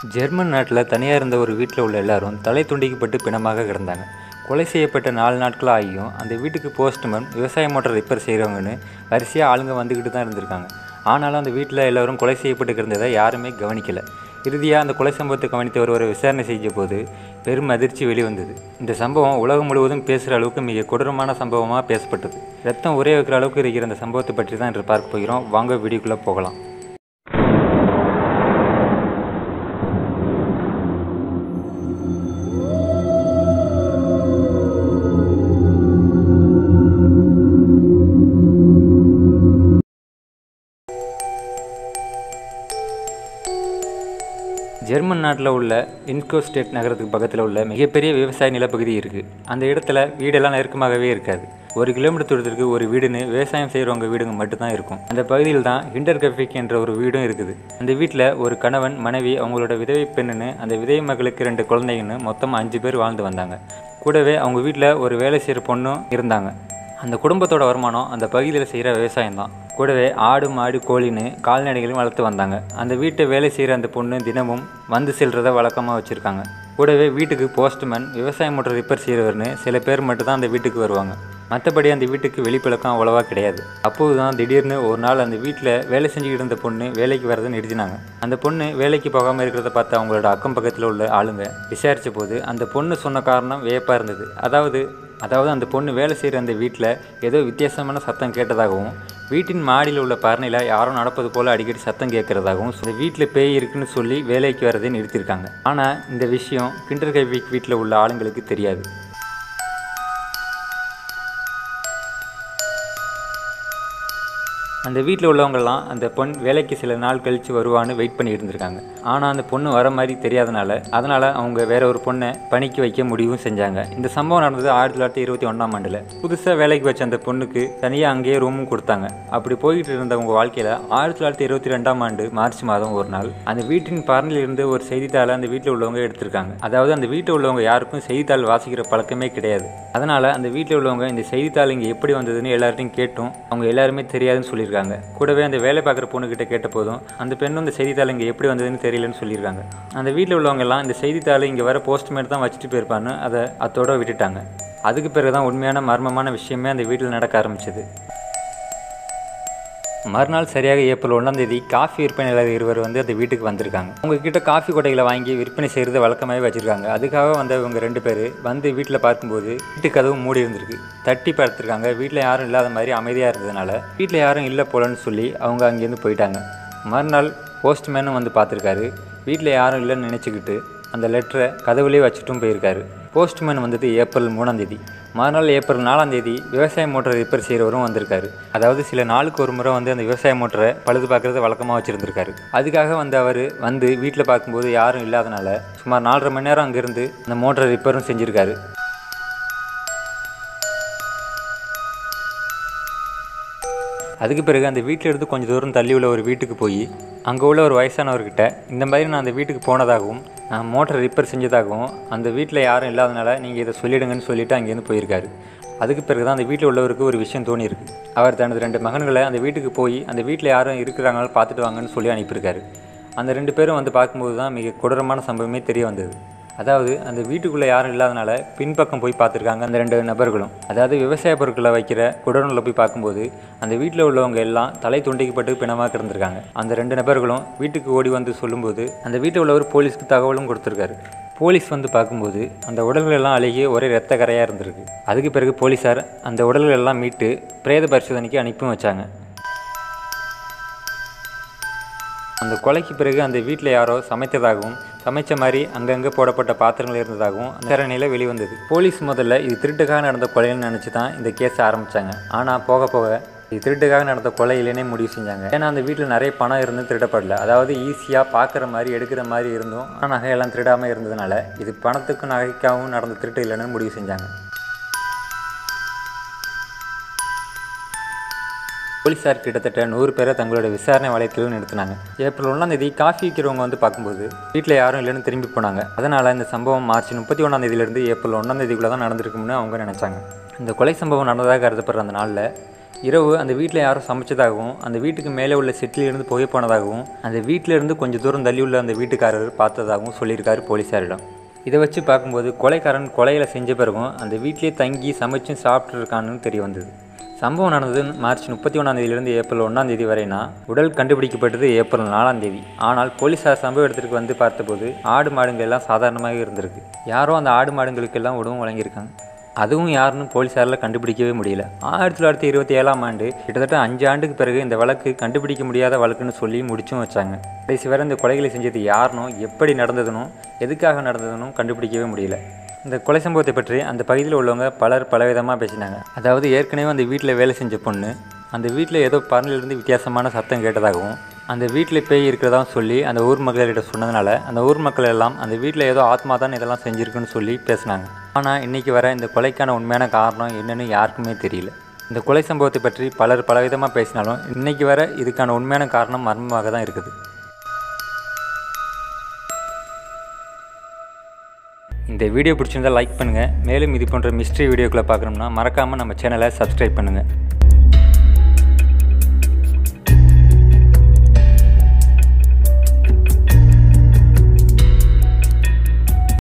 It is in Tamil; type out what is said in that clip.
ஜெர்மன் நாட்டில் தனியாக இருந்த ஒரு வீட்டில் உள்ள எல்லாரும் தலை துண்டிக்கப்பட்டு பிணமாக கிடந்தாங்க கொலை செய்யப்பட்ட நாலு நாட்கள் ஆகியும் அந்த வீட்டுக்கு போஸ்ட்மேன் விவசாய மோட்டார் ரிப்பேர் செய்கிறவங்கன்னு வரிசையாக ஆளுங்க வந்துக்கிட்டு தான் இருந்திருக்காங்க ஆனாலும் அந்த வீட்டில் எல்லோரும் கொலை செய்யப்பட்டு கிடந்ததை யாருமே கவனிக்கலை இறுதியாக அந்த கொலை சம்பவத்தை கவனித்து ஒருவரை விசாரணை செஞ்ச போது பெரும் அதிர்ச்சி வெளிவந்தது இந்த சம்பவம் உலகம் முழுவதும் பேசுகிற அளவுக்கு மிக கொடூரமான சம்பவமாக பேசப்பட்டது ரத்தம் ஒரே வைக்கிற அளவுக்கு இருக்கிற அந்த சம்பவத்தை பற்றி தான் இன்று பார்க்க போகிறோம் வாங்க வீடியோக்குள்ளே போகலாம் ஜெர்மன் நாட்டில் உள்ள இன்கோஸ்டேட் நகரத்துக்கு பக்கத்தில் உள்ள மிகப்பெரிய விவசாய நிலப்பகுதி இருக்குது அந்த இடத்துல வீடெல்லாம் நெருக்கமாகவே இருக்காது ஒரு கிலோமீட்டர் தூரத்திற்கு ஒரு வீடுன்னு விவசாயம் செய்கிறவங்க வீடுங்க மட்டும்தான் இருக்கும் அந்த பகுதியில் தான் ஹிண்டர் கஃபிக் என்ற ஒரு வீடும் இருக்குது அந்த வீட்டில் ஒரு கணவன் மனைவி அவங்களோட விதவை பெண்ணுன்னு அந்த விதவை மகளுக்கு ரெண்டு குழந்தைங்கன்னு மொத்தம் அஞ்சு பேர் வாழ்ந்து வந்தாங்க கூடவே அவங்க வீட்டில் ஒரு வேலை செய்கிற பொண்ணும் இருந்தாங்க அந்த குடும்பத்தோட வருமானம் அந்த பகுதியில் செய்கிற விவசாயம் தான் கூடவே ஆடு மாடு கோழின்னு கால்நடைகளையும் வளர்த்து வந்தாங்க அந்த வீட்டை வேலை செய்கிற அந்த பொண்ணு தினமும் வந்து செல்றதை வழக்கமாக வச்சுருக்காங்க கூடவே வீட்டுக்கு போஸ்ட்மேன் விவசாய மோட்டர் ரிப்பேர் செய்கிறவர்னு சில பேர் மட்டும்தான் அந்த வீட்டுக்கு வருவாங்க மற்றபடி அந்த வீட்டுக்கு வெளிப்பழக்கம் அவ்வளோவா கிடையாது அப்போது தான் திடீர்னு ஒரு நாள் அந்த வீட்டில் வேலை செஞ்சுக்கிட்டு இருந்த பொண்ணு வேலைக்கு வரதை நிறுத்தினாங்க அந்த பொண்ணு வேலைக்கு போகாமல் இருக்கிறத பார்த்து அவங்களோட அக்கம் பக்கத்தில் உள்ள ஆளுங்க விசாரித்த போது அந்த பொண்ணு சொன்ன காரணம் வியப்பாக இருந்தது அதாவது அதாவது அந்த பொண்ணு வேலை செய்கிற அந்த வீட்டில் ஏதோ வித்தியாசமான சத்தம் கேட்டதாகவும் வீட்டின் மாடியில் உள்ள பரணியில் யாரும் நடப்பது போல் அடிக்கடி சத்தம் கேட்குறதாகவும் இந்த வீட்டில் பேய் இருக்குன்னு சொல்லி வேலைக்கு வரதை நிறுத்தியிருக்காங்க ஆனால் இந்த விஷயம் கிண்டர் கைவிக் வீட்டில் உள்ள ஆளுங்களுக்கு தெரியாது அந்த வீட்டில் உள்ளவங்கெல்லாம் அந்த பொண் வேலைக்கு சில நாள் கழித்து வருவான்னு வெயிட் பண்ணி இருந்திருக்காங்க ஆனால் அந்த பொண்ணு வர மாதிரி தெரியாதனால அதனால் அவங்க வேற ஒரு பொண்ணை பணிக்கு வைக்க முடிவும் செஞ்சாங்க இந்த சம்பவம் நடந்தது ஆயிரத்தி தொள்ளாயிரத்தி இருபத்தி ஒன்றாம் ஆண்டில் புதுசாக வேலைக்கு வச்ச அந்த பொண்ணுக்கு தனியாக அங்கேயே ரூமும் கொடுத்தாங்க அப்படி போய்கிட்டு இருந்தவங்க வாழ்க்கையில் ஆயிரத்தி தொள்ளாயிரத்தி இருபத்தி ரெண்டாம் ஆண்டு மார்ச் மாதம் ஒரு நாள் அந்த வீட்டின் பரணில் இருந்து ஒரு செய்தித்தாளை அந்த வீட்டில் உள்ளவங்க எடுத்திருக்காங்க அதாவது அந்த வீட்டில் உள்ளவங்க யாருக்கும் செய்தித்தாள் வாசிக்கிற பழக்கமே கிடையாது அதனால் அந்த வீட்டில் உள்ளவங்க இந்த செய்தித்தாள் இங்கே எப்படி வந்ததுன்னு எல்லார்ட்டையும் கேட்டும் அவங்க எல்லாருமே தெரியாதுன்னு சொல்லியிருக்காங்க கூடவே அந்த வேலை பார்க்குற பொண்ணுக்கிட்ட கேட்ட போதும் அந்த பெண்ணும் இந்த செய்தித்தாள் இங்கே எப்படி வந்ததுன்னு தெரியலன்னு சொல்லியிருக்காங்க அந்த வீட்டில் உள்ளவங்க எல்லாம் இந்த செய்தித்தாள் இங்கே வர போஸ்ட்மேட் தான் வச்சுட்டு போயிருப்பான்னு அதை அத்தோட விட்டுட்டாங்க அதுக்கு பிறகு தான் உண்மையான மர்மமான விஷயமே அந்த வீட்டில் நடக்க ஆரம்பிச்சது மறுநாள் சரியாக ஏப்ரல் ஒன்றாம் தேதி காஃபி விற்பனையாளர் இருவர் வந்து அந்த வீட்டுக்கு வந்திருக்காங்க அவங்க கிட்ட காஃபி கொட்டைகளை வாங்கி விற்பனை செய்கிறது வழக்கமாகவே வச்சுருக்காங்க அதுக்காக வந்த இவங்க ரெண்டு பேர் வந்து வீட்டில் பார்க்கும்போது வீட்டு கதவு மூடி இருந்திருக்கு தட்டி பார்த்துருக்காங்க வீட்டில் யாரும் இல்லாத மாதிரி அமைதியாக இருந்ததுனால வீட்டில் யாரும் இல்லை போலன்னு சொல்லி அவங்க அங்கேருந்து போயிட்டாங்க மறுநாள் போஸ்ட்மேனும் வந்து பார்த்துருக்காரு வீட்டில் யாரும் இல்லைன்னு நினச்சிக்கிட்டு அந்த லெட்டரை கதவுலேயே வச்சுட்டும் போயிருக்காரு போஸ்ட்மேன் வந்தது ஏப்ரல் மூணாம் தேதி மறுநாள் ஏப்ரல் நாலாம் தேதி விவசாய மோட்டரை ரிப்பேர் செய்கிறவரும் வந்திருக்காரு அதாவது சில நாளுக்கு ஒரு முறை வந்து அந்த விவசாய மோட்டரை பழுது பார்க்குறத வழக்கமாக வச்சுருந்துருக்காரு அதுக்காக வந்து அவர் வந்து வீட்டில் பார்க்கும்போது யாரும் இல்லாதனால சுமார் நாலரை மணி நேரம் அங்கேருந்து அந்த மோட்டரை ரிப்பேரும் செஞ்சுருக்காரு அதுக்கு பிறகு அந்த வீட்டில் இருந்து கொஞ்சம் தூரம் தள்ளி உள்ள ஒரு வீட்டுக்கு போய் அங்கே உள்ள ஒரு வயசானவர்கிட்ட இந்த மாதிரி நான் அந்த வீட்டுக்கு போனதாகவும் நான் மோட்டர் ரிப்பேர் செஞ்சதாகவும் அந்த வீட்டில் யாரும் இல்லாதனால நீங்கள் இதை சொல்லிடுங்கன்னு சொல்லிவிட்டு அங்கேருந்து போயிருக்காரு அதுக்கு பிறகு தான் அந்த வீட்டில் உள்ளவருக்கு ஒரு விஷயம் தோணியிருக்கு அவர் தனது ரெண்டு மகன்களை அந்த வீட்டுக்கு போய் அந்த வீட்டில் யாரும் இருக்கிறாங்கன்னு பார்த்துட்டு வாங்கன்னு சொல்லி அனுப்பியிருக்காரு அந்த ரெண்டு பேரும் வந்து பார்க்கும்போது தான் மிக கொடூரமான சம்பவமே தெரிய வந்தது அதாவது அந்த வீட்டுக்குள்ளே யாரும் இல்லாதனால பின்பக்கம் போய் பார்த்துருக்காங்க அந்த ரெண்டு நபர்களும் அதாவது விவசாய பொருட்களை வைக்கிற குடோனில் போய் பார்க்கும்போது அந்த வீட்டில் உள்ளவங்க எல்லாம் தலை துண்டிக்கப்பட்டு பிணமாக கிடந்திருக்காங்க அந்த ரெண்டு நபர்களும் வீட்டுக்கு ஓடி வந்து சொல்லும்போது அந்த வீட்டில் உள்ளவர் போலீஸ்க்கு தகவலும் கொடுத்துருக்காரு போலீஸ் வந்து பார்க்கும்போது அந்த உடல்கள் எல்லாம் அழுகி ஒரே ரத்த கரையாக இருந்திருக்கு அதுக்கு பிறகு போலீஸார் அந்த உடல்கள் எல்லாம் மீட்டு பிரேத பரிசோதனைக்கு அனுப்பியும் வச்சாங்க அந்த கொலைக்கு பிறகு அந்த வீட்டில் யாரோ சமைத்ததாகவும் சமைச்ச மாதிரி அங்கங்கே போடப்பட்ட பாத்திரங்கள் இருந்ததாகவும் அந்த விசாரணையில் வெளிவந்தது போலீஸ் முதல்ல இது திருட்டுக்காக நடந்த கொலைன்னு நினச்சி தான் இந்த கேஸை ஆரம்பித்தாங்க ஆனால் போக போக இது திருட்டுக்காக நடந்த கொலை இல்லைன்னே முடிவு செஞ்சாங்க ஏன்னா அந்த வீட்டில் நிறைய பணம் இருந்து திருடப்படல அதாவது ஈஸியாக பார்க்குற மாதிரி எடுக்கிற மாதிரி இருந்தும் ஆனால் நகையெல்லாம் திருடாமல் இருந்ததுனால இது பணத்துக்கும் நகைக்காகவும் நடந்த திருட்டு இல்லைன்னு முடிவு செஞ்சாங்க போலீஸார் கிட்டத்தட்ட நூறு பேரை தங்களோட விசாரணை வளையத்தில் நிறுத்தினாங்க ஏப்ரல் ஒன்றாம் தேதி காஃபி விற்கிறவங்க வந்து பார்க்கும்போது வீட்டில் யாரும் இல்லைன்னு திரும்பி போனாங்க அதனால் இந்த சம்பவம் மார்ச் முப்பத்தி ஒன்றாம் தேதியிலிருந்து ஏப்ரல் ஒன்றாம் தேதிக்குள்ளே தான் நடந்திருக்கும்னு அவங்க நினச்சாங்க இந்த கொலை சம்பவம் நடந்ததாக கருதப்படுற அந்த நாளில் இரவு அந்த வீட்டில் யாரும் சமைச்சதாகவும் அந்த வீட்டுக்கு மேலே உள்ள செட்டிலிருந்து புகை போனதாகவும் அந்த வீட்டிலிருந்து கொஞ்சம் தூரம் தள்ளி உள்ள அந்த வீட்டுக்காரர் பார்த்ததாகவும் சொல்லியிருக்காரு போலீஸாரிடம் இதை வச்சு பார்க்கும்போது கொலைக்காரன் கொலைகளை செஞ்ச பிறகும் அந்த வீட்டிலேயே தங்கி சமைச்சும் சாப்பிட்ருக்கான்னு தெரிய வந்தது சம்பவம் நடந்தது மார்ச் முப்பத்தி ஒன்றாந்தேதியிலிருந்து ஏப்ரல் ஒன்றாந்தேதி வரைனா உடல் கண்டுபிடிக்கப்பட்டது ஏப்ரல் நாலாந்தேதி ஆனால் போலீஸார் சம்பவ இடத்திற்கு வந்து பார்த்தபோது ஆடு மாடுங்கள் எல்லாம் சாதாரணமாக இருந்திருக்கு யாரோ அந்த ஆடு மாடுங்களுக்கெல்லாம் உணவும் வழங்கியிருக்காங்க அதுவும் யாருன்னு போலீஸாரில் கண்டுபிடிக்கவே முடியல ஆயிரத்தி தொள்ளாயிரத்தி இருபத்தி ஏழாம் ஆண்டு கிட்டத்தட்ட அஞ்சு ஆண்டுக்கு பிறகு இந்த வழக்கு கண்டுபிடிக்க முடியாத வழக்குன்னு சொல்லி முடிச்சும் வச்சாங்க கடைசி வரை இந்த கொலைகளை செஞ்சது யாருனும் எப்படி நடந்ததுனும் எதுக்காக நடந்ததுனும் கண்டுபிடிக்கவே முடியல இந்த கொலை சம்பவத்தை பற்றி அந்த பகுதியில் உள்ளவங்க பலர் பலவிதமாக பேசினாங்க அதாவது ஏற்கனவே அந்த வீட்டில் வேலை செஞ்ச பொண்ணு அந்த வீட்டில் ஏதோ பறனிலிருந்து வித்தியாசமான சத்தம் கேட்டதாகவும் அந்த வீட்டில் பேய் இருக்கிறதாவும் சொல்லி அந்த ஊர் மக்கள்கிட்ட சொன்னதுனால அந்த ஊர் மக்கள் எல்லாம் அந்த வீட்டில் ஏதோ ஆத்மா தான் இதெல்லாம் செஞ்சுருக்குன்னு சொல்லி பேசினாங்க ஆனால் இன்றைக்கி வர இந்த கொலைக்கான உண்மையான காரணம் என்னன்னு யாருக்குமே தெரியல இந்த கொலை சம்பவத்தை பற்றி பலர் பலவிதமாக பேசினாலும் இன்றைக்கி வர இதுக்கான உண்மையான காரணம் மர்மமாக தான் இருக்குது இந்த வீடியோ பிடிச்சிருந்தால் லைக் பண்ணுங்கள் மேலும் இது போன்ற மிஸ்ட்ரி வீடியோக்களை பார்க்கணும்னா மறக்காமல் நம்ம சேனலை சப்ஸ்கிரைப் பண்ணுங்கள்